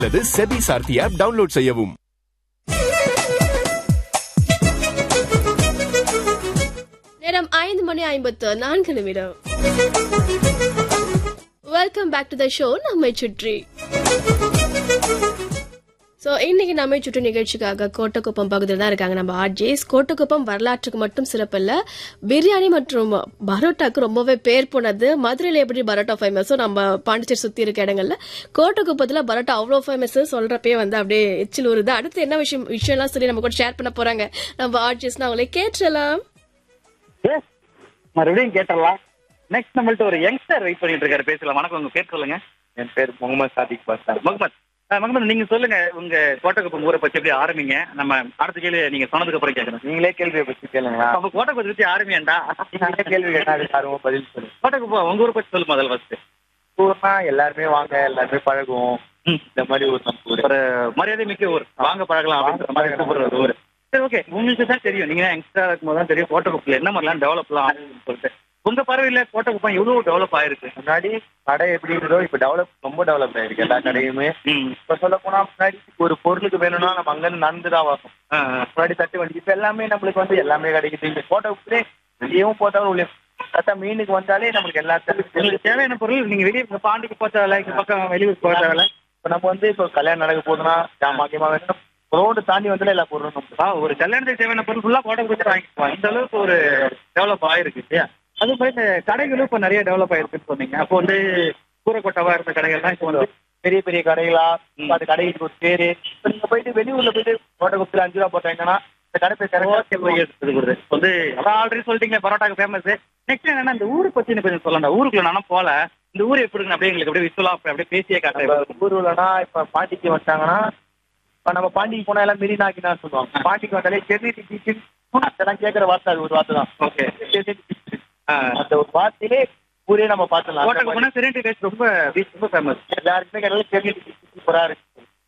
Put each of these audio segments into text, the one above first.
அல்லது SEBI சார்த்தி app download செய்யவும் நேரம் ஐந்து மணி ஐம்பத்து நான்கு நிமிடம் welcome back to the show நம்மை சுற்றி ஸோ இன்னைக்கு நம்மை சுற்றி நிகழ்ச்சிக்காக கோட்டக்குப்பம் பகுதியில் தான் இருக்காங்க நம்ம ஆர்ஜேஸ் கோட்டக்குப்பம் வரலாற்றுக்கு மட்டும் சிறப்பில்ல பிரியாணி மற்றும் பரோட்டாக்கு ரொம்பவே பேர் போனது மதுரையில் எப்படி பரோட்டா ஃபேமஸோ நம்ம பாண்டிச்சேரி சுற்றி இருக்க இடங்கள்ல கோட்டக்குப்பத்தில் பரோட்டா அவ்வளோ ஃபேமஸ் சொல்றப்பே வந்து அப்படியே எச்சில் ஊறுது அடுத்து என்ன விஷயம் விஷயம்லாம் சொல்லி நம்ம கூட ஷேர் பண்ண போறாங்க நம்ம ஆர்ஜேஸ்னா அவங்களே கேட்டுலாம் எஸ் மறுபடியும் கேட்டலாம் நெக்ஸ்ட் நம்மள்ட்ட ஒரு யங்ஸ்டர் வெயிட் பண்ணிட்டு இருக்காரு பேசலாம் வணக்கம் உங்க பேர் சொல்லுங்க என் பேர் முகமது சாதிக் பாஷா முகமது அஹ், முகமது நீங்க சொல்லுங்க உங்க கோட்டக்குப்பம் ஊரை பத்தி எப்படி ஆரம்பிங்க நம்ம அடுத்த கேள்வி நீங்க சொன்னதுக்கு அப்புறம் கேட்கறேன் நீங்களே கேள்வியை பத்தி கேளுங்களா அப்ப கோட்டக்குப்பத்தை பத்தி ஆரம்பியாண்டா நீங்களே கேள்வி கேட்டா அதுக்கு ஆர்வமா பதில் சொல்லுங்க கோட்டக்குப்பம் உங்க ஊரை பத்தி சொல்லு முதல்ல ஃபர்ஸ்ட் ஊர்னா எல்லாருமே வாங்க எல்லாருமே பழகுவோம் இந்த மாதிரி ஊர் நம்ம ஊர் ஒரு மரியாதை மிக்க ஊர் வாங்க பழகலாம் அப்படின்ற மாதிரி கூப்பிடுற ஒரு ஊர் சரி ஓகே உங்களுக்கு தான் தெரியும் நீங்க யங்ஸ்டரா இருக்கும்போது தான் தெரியும் கோட்டக்குப்பத்துல என்ன மாதிரிலாம் டெவலப்லாம் ஆகுதுன்னு சொல்லிட்டு உங்க பார்வையில கோட்டக்குப்பம் எவ்வளவு டெவலப் ஆயிருக்கு முன்னாடி கடை எப்படி இருந்தோ இப்ப டெவலப் ரொம்ப டெவலப் ஆயிருக்கு எல்லா கடையுமே ம். இப்ப சொல்ல போனா முன்னாடி ஒரு பொருளுக்கு வேணும்னா நம்ம அங்க இருந்து நடந்து தான் வரணும் ஆ, முன்னாடி தட்டு வண்டி இப்ப எல்லாமே நம்மளுக்கு வந்து எல்லாமே கிடைக்குது இந்த கோட்டை வெளியவும் போட்டாலும் உள்ளே கரெக்டா மீனுக்கு வந்தாலே நம்மளுக்கு எல்லாத்தையும் உங்களுக்கு தேவையான பொருள் நீங்க வெளியே இங்க பாண்டிக்கு போக தேவையில்ல இங்க பக்கம் வெளியூர் போக தேவையில்ல இப்ப நம்ம வந்து இப்ப கல்யாணம் நடக்க போதுன்னா ஜாமாக்கியமா வேணும் ரோடு தாண்டி வந்தாலே எல்லா பொருளும் நம்ம ஆ, ஒரு கல்யாணத்துக்கு தேவையான பொருள் ஃபுல்லா கோட்டை கொடுத்து வாங்கிக்குவோம் இந்த அளவுக்கு ஒரு டெவலப் ஆயிருக்கு இல்லையா அது மாதிரி இந்த கடைகளும் இப்ப நிறைய டெவலப் ஆயிருக்குன்னு சொன்னீங்க அப்போ வந்து கூரைக்கொட்டவா இருந்த கடைகள்லாம் இப்போ வந்து பெரிய பெரிய கடைகளா இப்ப அந்த கடைக்கு ஒரு பேரு இப்ப நீங்க போயிட்டு வெளியூர்ல போயிட்டு கோட்டை குப்பில அஞ்சு ரூபா போட்டாங்கன்னா இந்த கடை பேர் ஓகே போய் எடுத்துட்டு வருது வந்து அதான் ஆல்ரெடி சொல்லிட்டீங்க பரோட்டாக்கு ஃபேமஸ் நெக்ஸ்ட் என்னன்னா இந்த ஊரை பத்தி எனக்கு கொஞ்சம் சொல்லலாம் ஊருக்குள்ள நானும் போல இந்த ஊர் எப்படி இருக்கு அப்படியே எங்களுக்கு அப்படியே விசுவலா அப்படியே பேசியே காட்டுறேன் ஊர்லனா இப்ப பாண்டிக்கு வந்தாங்கன்னா இப்ப நம்ம பாண்டிக்கு போனா எல்லாம் மெரினாக்கி தான் சொல்லுவாங்க பாண்டிக்கு வந்தாலே சென்னை பீச்சு அதெல்லாம் கேட்கற வார்த்தை அது ஒரு வார்த்தை தான் ஓகே சென்னை beach. அந்த ஒரு வார்த்தையிலே ஊரே நம்ம பார்த்துலாம் அந்த கோட்டைக்கு மாதிரி போனா செரேண்டி டேஸ்ட் ரொம்ப பீச் ரொம்ப ஃபேமஸ் எல்லாருக்குமே கிடையாது சென்னை சூப்பரா இருக்கு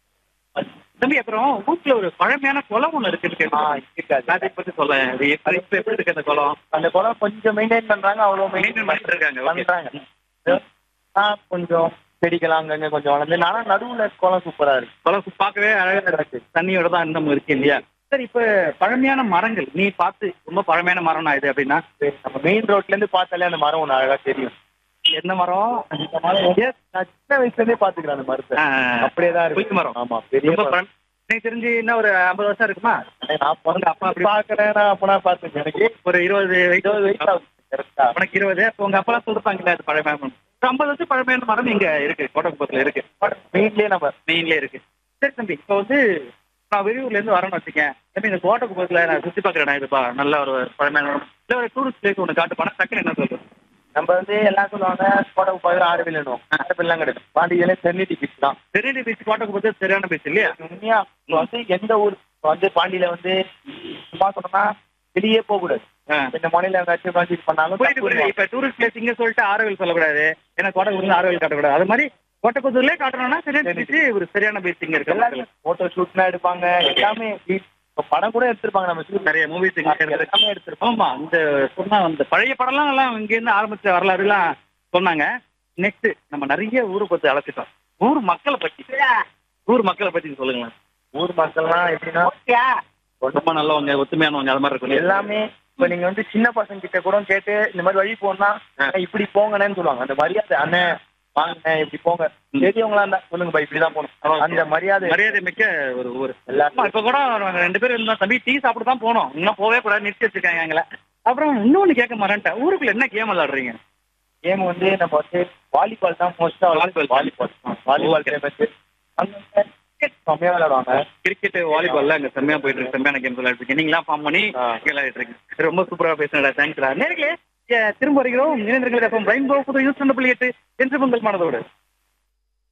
தம்பி அப்புறம் ஊருக்குள்ள ஒரு பழமையான குளம் ஒண்ணு இருக்குன்னு ஆ, கேட்டேன் இருக்காது. அதை பத்தி சொல்ல அது எப்படி இப்ப எப்படி இருக்கு அந்த குளம் அந்த குளம் கொஞ்சம் மெயின்டைன் பண்றாங்க அவ்வளவு Maintain பண்ணிட்டு இருக்காங்க, okay. பண்றாங்க ஆ, கொஞ்சம் செடிகள் அங்கங்க கொஞ்சம் வளர்ந்து ஆனா நடுவுல குளம் சூப்பரா இருக்கு குளம் பார்க்கவே அழகா இருக்கு தண்ணியோட தான் இன்னும் இருக்கு இல்லையா சரி இப்ப பழமையான மரங்கள் நீ பார்த்து ரொம்ப பழமையான மரம் இது அப்படின்னா நம்ம மெயின் ரோட்ல இருந்து பார்த்தாலே அந்த மரம் ஒண்ணு அழகா தெரியும் என்ன மரம் அந்த மரம் Yes, நான் சின்ன வயசுல இருந்தே பாத்துக்கிறேன் அந்த மரத்தை ஆ, அப்படியே தான் இருக்கு குயிக்கு மரம். ஆமா பெரிய ரொம்ப மரம். பழம் எனக்கு தெரிஞ்சு இன்னும் ஒரு ஐம்பது வருஷம் இருக்குமா நான் பிறந்த அப்பா அப்படி பாக்குறேன் நான் அப்பனா பாத்துக்கேன் எனக்கு ஒரு இருபது இருபது வயசு ஆகுது கரெக்டா உனக்கு இருபது அப்ப உங்க அப்பா சொல்லிருப்பாங்கல்ல அது பழமையான மரம் ஒரு ஐம்பது வருஷம் பழமையான மரம் இங்க இருக்கு கோட்டக்குப்பத்துல இருக்கு மெயின்லயே நம்ம மெயின்ல இருக்கு சரி தம்பி இப்போ வந்து நான் வெளியூர்ல இருந்து வரேன்னு வச்சுக்கேன் தம்பி இந்த கோட்டக்குப்பத்துல நான் சுத்தி பாக்குற இடம் இதுப்பா நல்ல ஒரு பழமையான இடம். இல்ல ஒரு டூரிஸ்ட் பிளேஸ் ஒன்று காட்டு போனா டக்குன்னு என்ன சொல்றது நம்ம வந்து எல்லாம் சொல்லுவாங்க கோடை பதில் ஆறு வில்லணும் ஆறு வில்லாம் கிடையாது பாண்டியில சென்னிட்டி பீச் தான் செரேண்டி பீச் கோட்டக்குப்பத்து சரியான பீச் இல்லையா உண்மையா இப்ப வந்து எந்த ஊர் இப்ப வந்து பாண்டியில வந்து சும்மா சொன்னா வெளியே போக கூடாது ஆ. இந்த மலையில எங்காச்சும் உட்காந்து இது பண்ணாலும் புரியுது புரியுது இப்ப டூரிஸ்ட் பிளேஸ் இங்க சொல்லிட்டு ஆரோவில் சொல்லக்கூடாது ஏன்னா கோட்டக்குப்பத்துல ஆரோவில் காட்டக்கூடாது அது மாதிரி கோட்டக்குப்பத்துலயே காட்டணும்னா சரியான பீச் ஒரு சரியான பீச் இங்க இருக்கு எல்லாரும் போட்டோ ஷூட்லாம் எடுப்பாங்க எல்லாமே இப்ப படம் கூட எடுத்திருப்பாங்க நம்ம shoot. நிறைய மூவிஸ் இங்க இருக்கு எல்லாமே எடுத்திருப்பாங்க ஆமா இந்த சொன்னா அந்த பழைய படம்லாம் எல்லாம் இங்க இருந்து ஆரம்பிச்ச வரலாறு எல்லாம் சொன்னாங்க நெக்ஸ்ட் நம்ம நிறைய ஊரை பத்தி அழைச்சிட்டோம் ஊர் மக்களை பத்தி ஊர் மக்களை பத்தி சொல்லுங்களேன் ஊர் மக்கள்லாம் எப்படின்னா ரொம்ப நல்லவங்க ஒத்துமையானவங்க அது மாதிரி இருக்கும் எல்லாமே இப்ப நீங்க வந்து சின்ன பசங்க கிட்ட கூட கேட்டு இந்த மாதிரி வழி போனா இப்படி போங்கன்னு சொல்லுவாங்க அந்த மரியாதை அண்ணன் வாங்க இப்படி போங்க பெரியவங்களா இருந்தா சொல்லுங்க பா இப்படிதான் போகணும் அந்த மரியாதை மரியாதை மிக்க ஒரு ஊர் எல்லாருக்கும் ஆமா, இப்ப கூட நாங்க ரெண்டு பேரும் இருந்தோம் தம்பி டீ சாப்பிட்டு தான் போனோம் இன்னும் போவே கூடாது நிறுத்தி வச்சிருக்காங்க எங்களை அப்புறம் இன்னொன்னு கேட்க மாட்டேன் ஊருக்குள்ள என்ன கேம் விளையாடுறீங்க கேம் வந்து நம்ம வந்து வாலிபால் தான் மோஸ்டா Volleyball. வாலிபால் வாலிபால் ஃபேமஸ் அங்க cricket செம்மையா விளையாடுவாங்க கிரிக்கெட் வாலிபால்ல அங்க செம்மையா போயிட்டு இருக்கு செம்மையான கேம் விளையாடுறீங்க நீங்களாம் ஃபார்ம் பண்ணி ஆ. விளையாடிட்டு இருக்கீங்க ரொம்ப சூப்பரா பேசுனடா தேங்க்ஸ்டா நேர்களே ஏ, திரும்ப வருகிறோம் இணைந்திருக்கிறது ரெயின்போ புது யூஸ் புள்ளி எட்டு என்று உங்கள் மனதோடு